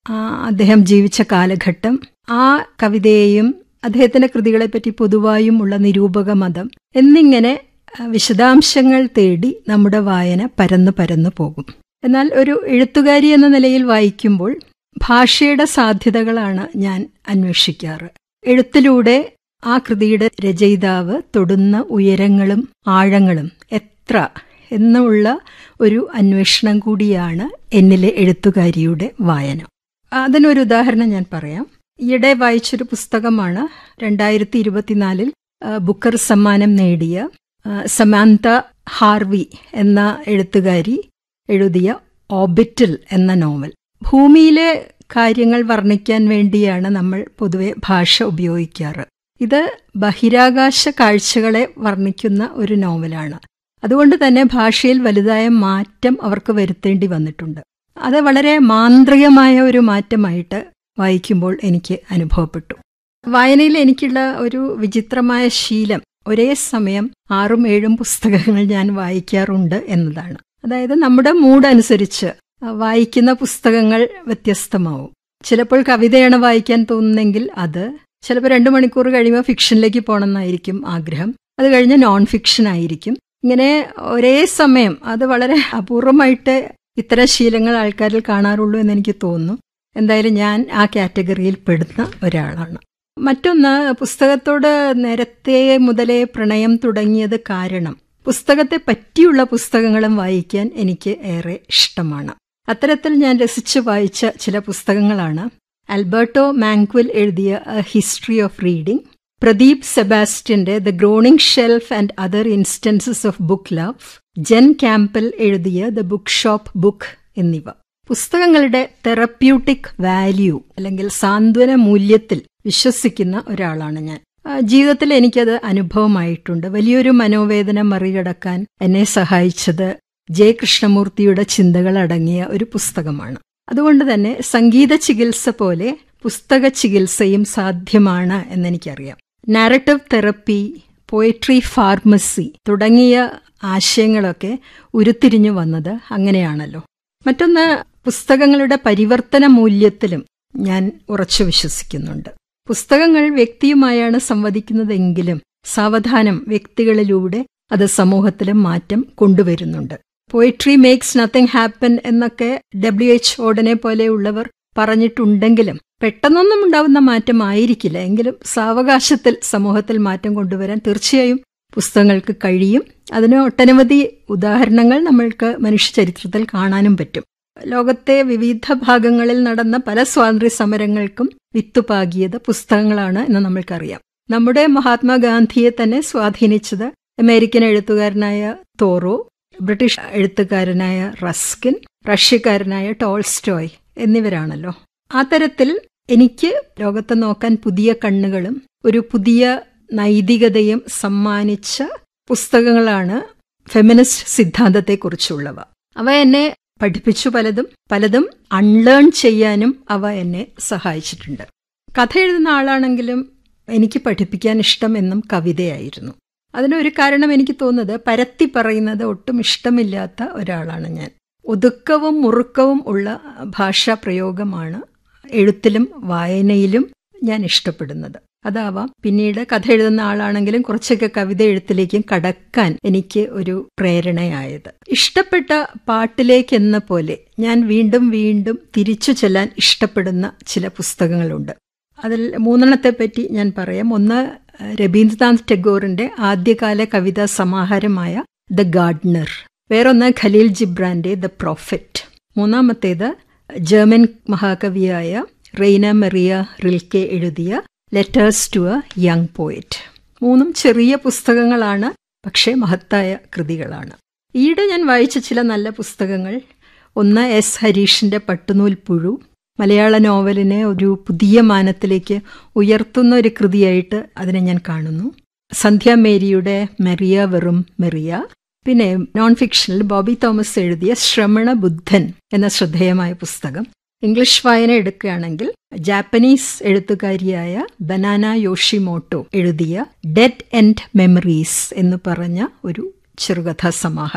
ആ, അദ്ദേഹം ജീവിച്ച കാലഘട്ടം ആ കവിതയെയും അദ്ദേഹത്തിന്റെ കൃതികളെപ്പറ്റി പൊതുവായും ഉള്ള നിരൂപക മതം എന്നിങ്ങനെ ആ, വിശദാംശങ്ങൾ തേടി നമ്മുടെ വായന പരന്നു പരന്നു പോകും എന്നാൽ ഒരു എഴുത്തുകാരി എന്ന നിലയിൽ വായിക്കുമ്പോൾ ഭാഷയുടെ സാധ്യതകളാണ് ഞാൻ അന്വേഷിക്കാറ് എഴുത്തിലൂടെ ആ കൃതിയുടെ രചയിതാവ് തൊടുന്ന ഉയരങ്ങളും ആഴങ്ങളും എത്ര എന്നുള്ള ഒരു അന്വേഷണം കൂടിയാണ് എന്നിലെ എഴുത്തുകാരിയുടെ വായന അതിനൊരു ഉദാഹരണം ഞാൻ പറയാം ഈയിടെ വായിച്ചൊരു പുസ്തകമാണ് രണ്ടായിരത്തി ഇരുപത്തിനാലിൽ ആ, ബുക്കർ സമ്മാനം നേടിയ ആ, സമാന്ത ഹാർവി എന്ന എഴുത്തുകാരി എഴുതിയ ഓബിറ്റിൽ എന്ന നോവൽ ഭൂമിയിലെ കാര്യങ്ങൾ വർണ്ണിക്കാൻ വേണ്ടിയാണ് നമ്മൾ പൊതുവെ ഭാഷ ഉപയോഗിക്കാറ് ഇത് ബഹിരാകാശ കാഴ്ചകളെ വർണ്ണിക്കുന്ന ഒരു നോവലാണ് അതുകൊണ്ട് തന്നെ ഭാഷയിൽ വലുതായ മാറ്റം അവർക്ക് വരുത്തേണ്ടി വന്നിട്ടുണ്ട് അത് വളരെ മാന്ത്രികമായ ഒരു മാറ്റമായിട്ട് വായിക്കുമ്പോൾ എനിക്ക് അനുഭവപ്പെട്ടു വായനയിൽ എനിക്കുള്ള ഒരു വിചിത്രമായ ശീലം ഒരേ സമയം ആറും ഏഴും പുസ്തകങ്ങൾ ഞാൻ വായിക്കാറുണ്ട് എന്നതാണ് അതായത് നമ്മുടെ മൂഡ് അനുസരിച്ച് ആ, വായിക്കുന്ന പുസ്തകങ്ങൾ വ്യത്യസ്തമാവും ചിലപ്പോൾ കവിതയാണ് വായിക്കാൻ തോന്നുന്നെങ്കിൽ അത് ചിലപ്പോൾ രണ്ടു മണിക്കൂർ കഴിയുമ്പോൾ ഫിക്ഷനിലേക്ക് പോകണമെന്നായിരിക്കും ആഗ്രഹം അത് കഴിഞ്ഞ് നോൺ ഫിക്ഷൻ ആയിരിക്കും ഇങ്ങനെ ഒരേ സമയം അത് വളരെ അപൂർവമായിട്ട് ഇത്തരം ശീലങ്ങൾ ആൾക്കാരിൽ കാണാറുള്ളൂ എന്ന് എനിക്ക് തോന്നുന്നു എന്തായാലും ഞാൻ ആ കാറ്റഗറിയിൽ പെടുന്ന ഒരാളാണ് മറ്റൊന്ന് പുസ്തകത്തോട് നേരത്തെ മുതലേ പ്രണയം തുടങ്ങിയത് കാരണം പുസ്തകത്തെ പറ്റിയുള്ള പുസ്തകങ്ങളും വായിക്കാൻ എനിക്ക് ഏറെ ഇഷ്ടമാണ് അത്തരത്തിൽ ഞാൻ രസിച്ച് വായിച്ച ചില പുസ്തകങ്ങളാണ് ആൽബർട്ടോ മാങ്ക്വിൽ എഴുതിയ ഹിസ്റ്ററി ഓഫ് റീഡിംഗ് പ്രദീപ് സെബാസ്റ്റ്യന്റെ the groaning shelf and other instances of book love Jen Campbell എഴുതിയ ദ ബുക്ക് ഷോപ്പ് ബുക്ക് എന്നിവ പുസ്തകങ്ങളുടെ തെറപ്യൂട്ടിക് വാല്യൂ അല്ലെങ്കിൽ സാന്ത്വന മൂല്യത്തിൽ വിശ്വസിക്കുന്ന ഒരാളാണ് ഞാൻ ആ, ജീവിതത്തിൽ എനിക്കത് അനുഭവമായിട്ടുണ്ട് വലിയൊരു മനോവേദന മറികടക്കാൻ എന്നെ സഹായിച്ചത് ജെ കൃഷ്ണമൂർത്തിയുടെ ചിന്തകൾ അടങ്ങിയ ഒരു പുസ്തകമാണ് അതുകൊണ്ട് തന്നെ സംഗീത ചികിത്സ പോലെ പുസ്തക ചികിത്സയും സാധ്യമാണ് എന്നെനിക്കറിയാം നാരറ്റീവ് തെറപ്പി പോയട്രി ഫാർമസി തുടങ്ങിയ ആശയങ്ങളൊക്കെ ഉരുത്തിരിഞ്ഞു വന്നത് അങ്ങനെയാണല്ലോ മറ്റൊന്ന് പുസ്തകങ്ങളുടെ പരിവർത്തന മൂല്യത്തിലും ഞാൻ ഉറച്ചു വിശ്വസിക്കുന്നുണ്ട് പുസ്തകങ്ങൾ വ്യക്തിയുമായാണ് സംവദിക്കുന്നതെങ്കിലും സാവധാനം വ്യക്തികളിലൂടെ അത് സമൂഹത്തിലും മാറ്റം കൊണ്ടുവരുന്നുണ്ട് പോയിട്രി മേക്സ് നത്തിങ് ഹാപ്പൻ എന്നൊക്കെ ഡബ്ല്യു എച്ച് ഓടനെ പോലെയുള്ളവർ പറഞ്ഞിട്ടുണ്ടെങ്കിലും പെട്ടെന്നൊന്നും ഉണ്ടാവുന്ന മാറ്റം ആയിരിക്കില്ല എങ്കിലും സാവകാശത്തിൽ സമൂഹത്തിൽ മാറ്റം കൊണ്ടുവരാൻ തീർച്ചയായും പുസ്തകങ്ങൾക്ക് കഴിയും അതിന് ഒട്ടനവധി ഉദാഹരണങ്ങൾ നമ്മൾക്ക് മനുഷ്യ ചരിത്രത്തിൽ കാണാനും പറ്റും ലോകത്തെ വിവിധ ഭാഗങ്ങളിൽ നടന്ന പല സ്വാതന്ത്ര്യ സമരങ്ങൾക്കും വിത്തുപാകിയത് പുസ്തകങ്ങളാണ് എന്ന് നമ്മൾക്കറിയാം നമ്മുടെ മഹാത്മാഗാന്ധിയെ തന്നെ സ്വാധീനിച്ചത് അമേരിക്കൻ എഴുത്തുകാരനായ തോറോ ബ്രിട്ടീഷ് എഴുത്തുകാരനായ റസ്കിൻ റഷ്യക്കാരനായ ടോൾസ്റ്റോയ് എന്നിവരാണല്ലോ ആ തരത്തിൽ എനിക്ക് ലോകത്തെ നോക്കാൻ പുതിയ കണ്ണുകളും ഒരു പുതിയ നൈതികതയും സമ്മാനിച്ച പുസ്തകങ്ങളാണ് ഫെമിനിസ്റ്റ് സിദ്ധാന്തത്തെക്കുറിച്ചുള്ളവ അവ എന്നെ പഠിപ്പിച്ചു പലതും പലതും അൺലേൺ ചെയ്യാനും അവ എന്നെ സഹായിച്ചിട്ടുണ്ട് കഥ എഴുതുന്ന ആളാണെങ്കിലും എനിക്ക് പഠിപ്പിക്കാൻ ഇഷ്ടം എന്നും കവിതയായിരുന്നു അതിനൊരു കാരണം എനിക്ക് തോന്നുന്നത് പരത്തി പറയുന്നത് ഒട്ടും ഇഷ്ടമില്ലാത്ത ഒരാളാണ് ഞാൻ ഒതുക്കവും മുറുക്കവും ഉള്ള ഭാഷാ പ്രയോഗമാണ് എഴുത്തിലും വായനയിലും ഞാൻ ഇഷ്ടപ്പെടുന്നത് അതാവാം പിന്നീട് കഥ എഴുതുന്ന ആളാണെങ്കിലും കുറച്ചൊക്കെ കവിത എഴുത്തിലേക്കും കടക്കാൻ എനിക്ക് ഒരു പ്രേരണയായത് ഇഷ്ടപ്പെട്ട പാട്ടിലേക്കെന്ന പോലെ ഞാൻ വീണ്ടും വീണ്ടും തിരിച്ചു ചെല്ലാൻ ഇഷ്ടപ്പെടുന്ന ചില പുസ്തകങ്ങളുണ്ട് അതിൽ മൂന്നെണ്ണത്തെ പറ്റി ഞാൻ പറയാം ഒന്ന് രവീന്ദ്രനാഥ് ടാഗോറിന്റെ ആദ്യകാല കവിതാ സമാഹാരമായ ദ ഗാർഡനർ വേറൊന്ന് ഖലീൽ ജിബ്രാന്റെ ദ പ്രോഫറ്റ് മൂന്നാമത്തേത് ജർമ്മൻ മഹാകവിയായ റെയ്ന മെറിയ റിൽക്കെ എഴുതിയ letters to a young poet മൂന്നും ചെറിയ പുസ്തകങ്ങളാണ് പക്ഷേ മഹത്തായ കൃതികളാണ് ഈയിടെ ഞാൻ വായിച്ച ചില നല്ല പുസ്തകങ്ങൾ ഒന്ന് എസ് ഹരീഷിന്റെ പട്ടുനൂൽ പുഴു മലയാള നോവലിനെ ഒരു പുതിയ മാനത്തിലേക്ക് ഉയർത്തുന്ന ഒരു കൃതിയായിട്ട് അതിനെ ഞാൻ കാണുന്നു സന്ധ്യ മേരിയുടെ മെറിയ വെറും മെറിയ പിന്നെ നോൺ ഫിക്ഷനിൽ ബോബി തോമസ് എഴുതിയ ശ്രമണ ബുദ്ധൻ എന്ന ശ്രദ്ധേയമായ പുസ്തകം ഇംഗ്ലീഷ് വായന എടുക്കുകയാണെങ്കിൽ ജാപ്പനീസ് എഴുത്തുകാരിയായ ബനാന യോഷിമോട്ടോ എഴുതിയ ഡെഡ് എൻഡ് മെമ്മറീസ് എന്ന് പറഞ്ഞ ഒരു ചെറുകഥാ സമാഹാരം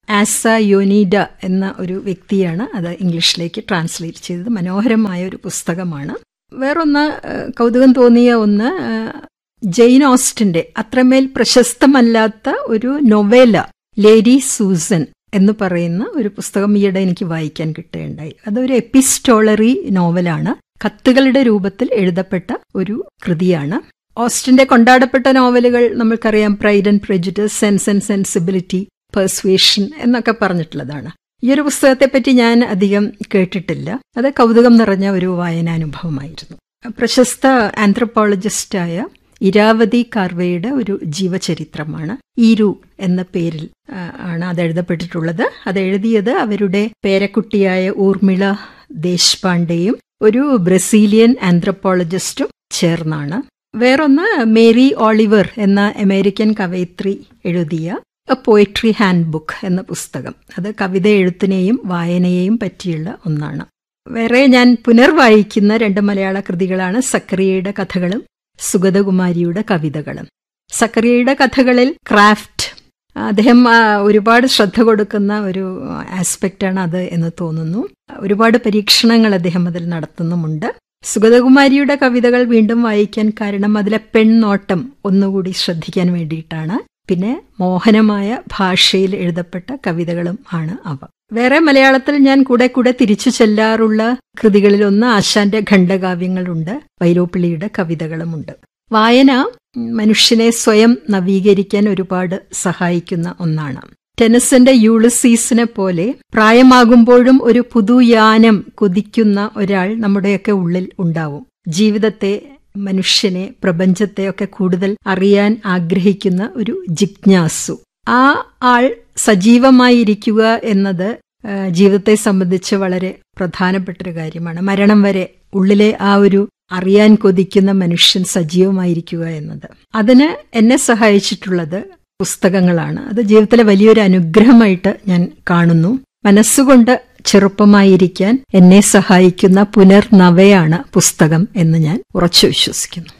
ആസ യോനീഡ എന്ന ഒരു വ്യക്തിയാണ് അത് ഇംഗ്ലീഷിലേക്ക് ട്രാൻസ്ലേറ്റ് ചെയ്തത് മനോഹരമായ ഒരു പുസ്തകമാണ് വേറൊന്ന് ഏഹ്, കൗതുകം തോന്നിയ ഒന്ന് ഏഹ്, ജെയിൻ ഓസ്റ്റിന്റെ അത്രമേൽ പ്രശസ്തമല്ലാത്ത ഒരു നൊവേല ലേഡി സൂസൻ എന്ന് പറയുന്ന ഒരു പുസ്തകം ഈയിടെ എനിക്ക് വായിക്കാൻ കിട്ടുകയുണ്ടായി അതൊരു എപ്പിസ്റ്റോളറി നോവലാണ് കത്തുകളുടെ രൂപത്തിൽ എഴുതപ്പെട്ട ഒരു കൃതിയാണ് ഓസ്റ്റിന്റെ കൊണ്ടാടപ്പെട്ട നോവലുകൾ നമ്മൾക്കറിയാം pride and prejudice sense and sensibility persuasion എന്നൊക്കെ പറഞ്ഞിട്ടുള്ളതാണ് ഈ ഒരു പുസ്തകത്തെപ്പറ്റി ഞാൻ അധികം കേട്ടിട്ടില്ല അത് കൗതുകം നിറഞ്ഞ ഒരു വായനാനുഭവമായിരുന്നു പ്രശസ്ത ആന്ത്രപ്പോളജിസ്റ്റായ ഇരാവതി കാർവയുടെ ഒരു ജീവചരിത്രമാണ് ഈരു എന്ന പേരിൽ ആ, ആണ് അത് എഴുതപ്പെട്ടിട്ടുള്ളത് അത് എഴുതിയത് അവരുടെ പേരക്കുട്ടിയായ ഊർമിള ദേശ്പാണ്ഡെയും ഒരു ബ്രസീലിയൻ ആന്ത്രപ്പോളജിസ്റ്റും ചേർന്നാണ് വേറൊന്ന് മേരി ഓളിവർ എന്ന അമേരിക്കൻ കവയിത്രി എഴുതിയ എ പോയട്രി ഹാൻഡ് ബുക്ക് എന്ന പുസ്തകം അത് കവിത എഴുത്തിനെയും വായനയെയും പറ്റിയുള്ള ഒന്നാണ് വേറെ ഞാൻ പുനർവായിക്കുന്ന രണ്ട് മലയാള കൃതികളാണ് സക്കറിയയുടെ കഥകളും സുഗതകുമാരിയുടെ കവിതകളും സക്കറിയയുടെ കഥകളിൽ ക്രാഫ്റ്റ് അദ്ദേഹം ആ, ഒരുപാട് ശ്രദ്ധ കൊടുക്കുന്ന ഒരു ആസ്പെക്റ്റാണ് അത് എന്ന് തോന്നുന്നു ഒരുപാട് പരീക്ഷണങ്ങൾ അദ്ദേഹം അതിൽ നടത്തുന്നുമുണ്ട് സുഗതകുമാരിയുടെ കവിതകൾ വീണ്ടും വായിക്കാൻ കാരണം അതിലെ പെൺനോട്ടം ഒന്നുകൂടി ശ്രദ്ധിക്കാൻ വേണ്ടിയിട്ടാണ് പിന്നെ മോഹനമായ ഭാഷയിൽ എഴുതപ്പെട്ട കവിതകളും ആണ് അവ വേറെ മലയാളത്തിൽ ഞാൻ കൂടെ കൂടെ തിരിച്ചു ചെല്ലാറുള്ള കൃതികളിലൊന്ന് ആശാന്റെ ഖണ്ഡകാവ്യങ്ങളുണ്ട് വൈലോപ്പിള്ളിയുടെ കവിതകളുമുണ്ട് വായന മനുഷ്യനെ സ്വയം നവീകരിക്കാൻ ഒരുപാട് സഹായിക്കുന്ന ഒന്നാണ് ടെനസിന്റെ യൂളിസീസിനെ പോലെ പ്രായമാകുമ്പോഴും ഒരു പുതുയാനം കൊതിക്കുന്ന ഒരാൾ നമ്മുടെയൊക്കെ ഉള്ളിൽ ഉണ്ടാവും ജീവിതത്തെ മനുഷ്യനെ പ്രപഞ്ചത്തെ ഒക്കെ കൂടുതൽ അറിയാൻ ആഗ്രഹിക്കുന്ന ഒരു ജിജ്ഞാസു ആ ആൾ സജീവമായിരിക്കുക എന്നത് ആ, ജീവിതത്തെ സംബന്ധിച്ച് വളരെ പ്രധാനപ്പെട്ട ഒരു കാര്യമാണ് മരണം വരെ ഉള്ളിലെ ആ ഒരു അറിയാൻ കൊതിക്കുന്ന മനുഷ്യൻ സജീവമായിരിക്കുക എന്നത് അതിന് എന്നെ സഹായിച്ചിട്ടുള്ളത് പുസ്തകങ്ങളാണ് അത് ജീവിതത്തിലെ വലിയൊരു അനുഗ്രഹമായിട്ട് ഞാൻ കാണുന്നു മനസ്സുകൊണ്ട് ചെറുപ്പമായിരിക്കാൻ എന്നെ സഹായിക്കുന്ന പുനർനവയാണ് പുസ്തകം എന്ന് ഞാൻ ഉറച്ചു വിശ്വസിക്കുന്നു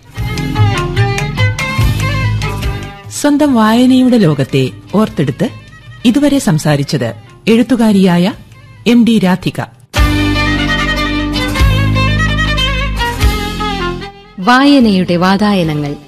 സ്വന്തം വായനയുടെ ലോകത്തെ ഓർത്തെടുത്ത് ഇതുവരെ സംസാരിച്ചത് എഴുത്തുകാരിയായ എം ഡി രാധിക വായനയുടെ വാതായനങ്ങൾ